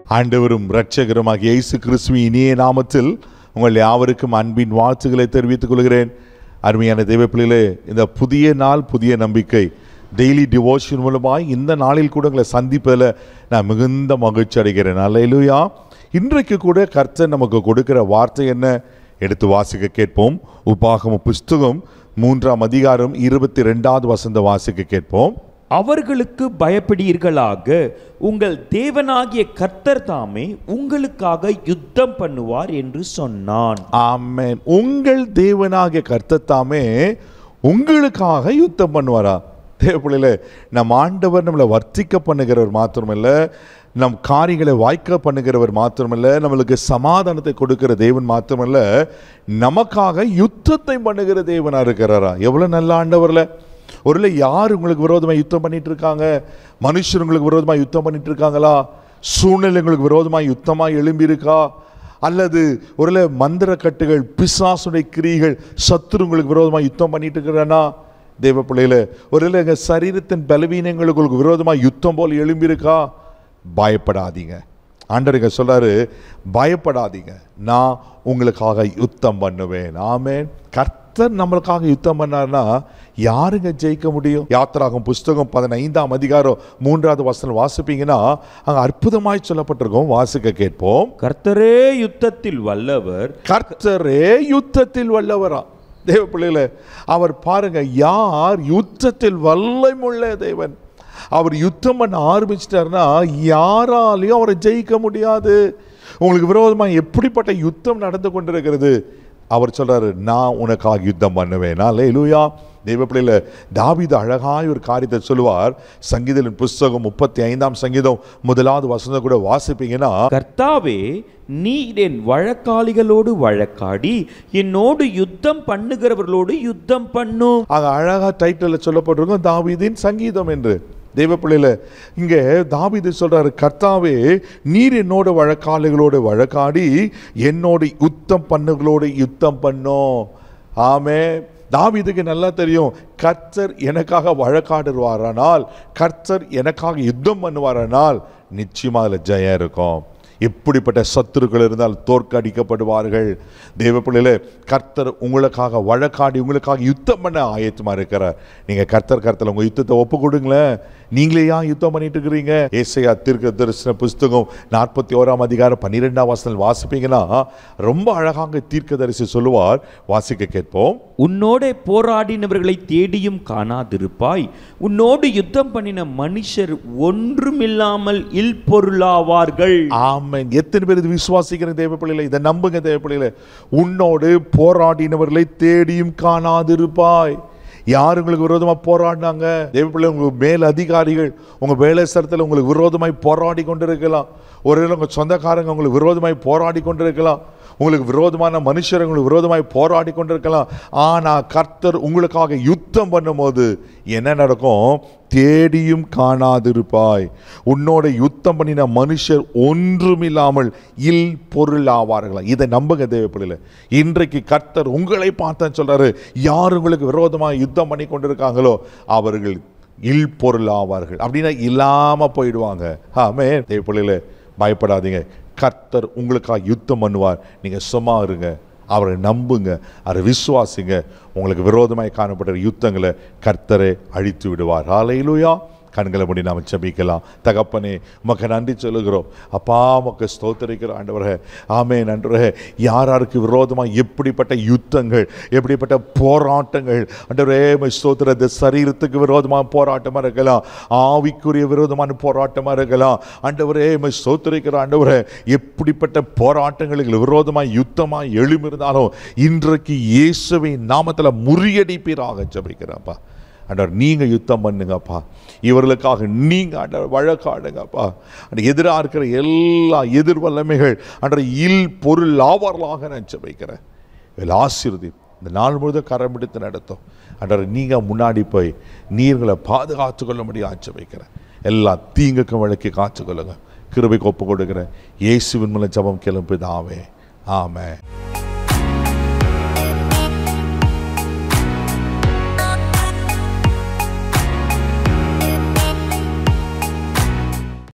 ஆண்டவரும் இரட்சகருமாகிய இயேசு கிறிஸ்துவின் இனிய நாமத்தில் உங்கள் யாவருக்கும் அன்பின் வாழ்த்துக்களை தெரிவித்துக் கொள்கிறேன் அருமையான தெய்வ பிள்ளைகளே இந்த புதிய நாள் புதிய நம்பிக்கை டெய்லி டிவோஷன் மூலமாய் இந்த நாளில் கூட உங்களை சந்திப்பதில் நான் மிகுந்த மகிழ்ச்சி அடைகிறேன் அல்லையிலுயா இன்றைக்கு கூட கர்த்தர் நமக்கு கொடுக்கிற வார்த்தை என்ன எடுத்து வாசிக்க கேட்போம் உபாகம புஸ்தகம் மூன்றாம் அதிகாரம் இருபத்தி ரெண்டாவது வசந்த வாசிக்க கேட்போம் அவர்களுக்கு பயப்படீர்களாக உங்கள் தேவனாகிய கர்த்தர் தாமே உங்களுக்காக யுத்தம் பண்ணுவார் என்று சொன்னான் ஆமென் உங்கள் தேவனாகிய கர்த்தத்தாமே உங்களுக்காக யுத்தம் பண்ணுவாரா தேவப்பிள்ளையில நம் ஆண்டவர் நம்மளை வர்த்திக்க பண்ணுகிறவர் மாத்திரமல்ல நம் காரியங்களை வாய்க்க பண்ணுகிறவர் மாத்திரமல்ல நம்மளுக்கு சமாதானத்தை கொடுக்கிற தேவன் மாத்திரமல்ல நமக்காக யுத்தத்தை பண்ணுகிற தேவனா இருக்கிறாரா எவ்வளவு நல்ல ஆண்டவர்ல ஒருவேளை யார் உங்களுக்கு விரோதமாக யுத்தம் பண்ணிட்டு இருக்காங்க மனுஷர் உங்களுக்கு விரோதமாக யுத்தம் பண்ணிட்டு இருக்காங்களா சூழ்நிலை உங்களுக்கு விரோதமாக யுத்தமாக எழும்பி இருக்கா அல்லது ஒருவேளை மந்திர கட்டுகள் பிசாசுடைய கிரிகள் சத்துரு உங்களுக்கு விரோதமாக யுத்தம் பண்ணிட்டு இருக்கிறானா தேவ பிள்ளையில ஒருவேளை எங்கள் சரீரத்தின் பலவீனங்களுக்கு உங்களுக்கு விரோதமாக யுத்தம் போல் எழும்பி இருக்கா பயப்படாதீங்க ஆண்டருங்க சொல்றாரு பயப்படாதீங்க நான் உங்களுக்காக யுத்தம் பண்ணுவேன் ஆமென் கர்த்தர் நம்மளுக்காக யுத்தம் பண்ணார்னா யாருங்க ஜெயிக்க முடியும் யாத்திராகும் புஸ்தகம் பதினைந்தாம் அதிகாரம் மூன்றாவது வசனம் வாசிப்பீங்கன்னா அங்க அற்புதமாய் சொல்லப்பட்டிருக்கோம் வாசிக்க கேட்போம் கர்த்தரே யுத்தத்தில் வல்லவர் கர்த்தரே யுத்தத்தில் வல்லவரா தேவ பிள்ளைகளே அவர் பாருங்க யார் யுத்தத்தில் வல்லமுள்ள தேவன் அவர் யுத்தம் பண்ண ஆரம்பிச்சிட்டாருன்னா யாராலையும் அவரை ஜெயிக்க முடியாது உங்களுக்கு விரோதமாக எப்படிப்பட்ட யுத்தம் நடந்து கொண்டிருக்கிறது அவர் சொல்றாரு நான் உனக்காக யுத்தம் பண்ணுவேன் லூயா தெய்வ பிள்ளையில தாவீது அழகாய் ஒரு காரியத்தை சொல்லுவார் சங்கீதலின் புஸ்தகம் முப்பத்தி ஐந்தாம் சங்கீதம் முதலாவது வசனம் கூட வாசிப்பீங்கன்னா கர்த்தாவே நீர் என் வழக்காளிகளோடு வழக்காடி என்னோடு யுத்தம் பண்ணுகிறவர்களோடு யுத்தம் பண்ணும் அங்க அழகா டைட்டில் சொல்லப்பட்டிருக்கும் தாவீதின் சங்கீதம் என்று தெய்வ பிள்ளையில இங்க தாவீது சொல்றாரு கர்த்தாவே நீர் என்னோட வழக்காளிகளோடு வழக்காடி என்னோட யுத்தம் பண்ணுகளோடு யுத்தம் பண்ணோம் ஆமே தாவீதுக்கு நல்லா தெரியும் கர்த்தர் எனக்காக வழக்காடுவாரானால் கர்த்தர் எனக்காக யுத்தம் பண்ணுவாரானால் நிச்சயமா அதுல ஜெயம் இருக்கும் எப்படிப்பட்ட சத்துருக்கள் இருந்தால் தோற்கடிக்கப்படுவார்கள் தேவ பிள்ளையில கர்த்தர் உங்களுக்காக வழக்காடி உங்களுக்காக யுத்தம் பண்ண ஆயத்தமா இருக்கிறார் நீங்க கர்த்தர் கர்த்தர் உங்க யுத்தத்தை ஒப்பு கொடுங்களேன் நீங்களே ஏன் யுத்தம் பண்ணிட்டு இருக்கிறீங்க ஏசையா தீர்க்க தரிசன புஸ்தகம் நாற்பத்தி ஓராம் அதிகாரம் பன்னிரெண்டாம் வாசல் வாசிப்பீங்கன்னா ரொம்ப அழகாக தீர்க்க தரிசி சொல்லுவார் வாசிக்க கேட்போம் உன்னோடே போராடினவர்களை தேடியும் காணாதிருப்பாய் உன்னோடு யுத்தம் பண்ணின மனுஷர் ஒன்றுமில்லாமல் இல் பொருளாவார்கள் ஆமென் எத்தனை பேர் இது விசுவாசிக்கிற தேவ பிள்ளைகளை இதை நம்புங்க தேவ பிள்ளைகளை உன்னோடு போராடினவர்களை தேடியும் காணாதிருப்பாய் யார் உங்களுக்கு விரோதமாக போராடினாங்க தேவ பிள்ளை உங்களுக்கு மேல் அதிகாரிகள் உங்கள் வேலை ஸ்தலத்தில் உங்களுக்கு விரோதமாய் போராடி கொண்டிருக்கலாம் ஒரு உங்கள் சொந்தக்காரங்க உங்களுக்கு விரோதமாய் போராடி கொண்டிருக்கலாம் உங்களுக்கு விரோதமான மனுஷர் உங்களுக்கு விரோதமாய் போராடி கொண்டிருக்கலாம் ஆனால் கர்த்தர் உங்களுக்காக யுத்தம் பண்ணும்போது என்ன நடக்கும் தேடியும் காணாதிருப்பாய் உன்னோட யுத்தம் பண்ணின மனுஷர் ஒன்றுமில்லாமல் இல் பொருள் ஆவார்களா இதை நம்புங்க தேவைப்படல இன்றைக்கு கர்த்தர் உங்களை பார்த்தேன்னு சொல்றாரு யார் உங்களுக்கு விரோதமாக யுத்தம் பண்ணி கொண்டிருக்காங்களோ அவர்கள் இல் பொருள் ஆவார்கள் அப்படின்னா இல்லாம போயிடுவாங்க ஆமே தேவைப்படல பயப்படாதீங்க கர்த்தர் உங்களுக்காக யுத்தம் பண்ணுவார் நீங்கள் சும்மா இருங்க அவரை நம்புங்க அவரை விசுவாசிங்க உங்களுக்கு விரோதமாய் காணப்படுற யுத்தங்களை கர்த்தரை அழித்து விடுவார் ஆலையிலுயா கண்களை மூடி நாம் ஜெபிக்கலாம் தகப்பனே உமக்கு நன்றி சொல்லுகிறோம் அப்பா உமக்கு ஸ்தோத்தரிக்கிற ஆண்டவரே ஆமே நன்றவரே யார் யாருக்கு விரோதமாக எப்படிப்பட்ட யுத்தங்கள் எப்படிப்பட்ட போராட்டங்கள் ஆண்டவரே உம்மை ஸ்தோத்திர இந்த சரீரத்துக்கு விரோதமான போராட்டமாக இருக்கலாம் ஆவிக்குரிய விரோதமான போராட்டமாக இருக்கலாம் ஆண்டவரே உம்மை ஸ்தோத்தரிக்கிற ஆண்டவரே எப்படிப்பட்ட போராட்டங்களுக்கு விரோதமாக யுத்தமாக எழுமிருந்தாலும் இன்றைக்கு இயேசுவின் நாமத்தில் முறியடிப்பீராக ஜெபிக்கிறேன்ப்பா ஆண்டவர் நீங்கள் யுத்தம் பண்ணுங்கப்பா இவர்களுக்காக நீங்கள் ஆண்டவர் வழக்காடுங்கப்பா அந்த எதிராக இருக்கிற எல்லா எதிர் வல்லமைகள் ஆண்டவர் இல் பொருள் லாவர்களாக நான் ஜெபிக்கிறேன் இதில் ஆசீர்வதி இந்த நாள் முழுதும் கரம் பிடித்து நடத்தும் ஆண்டவர் நீங்கள் முன்னாடி போய் நீர்களை பாதுகாத்து கொள்ள முடியும் ஆச்சு வைக்கிறேன் எல்லா தீங்குக்கும் வழக்கி காத்து கொள்ளுங்க கிருபைக்கு ஒப்பு கொடுக்குறேன் இயேசுவின் மூலம் ஜபம் கிளம்புதாவே ஆமென்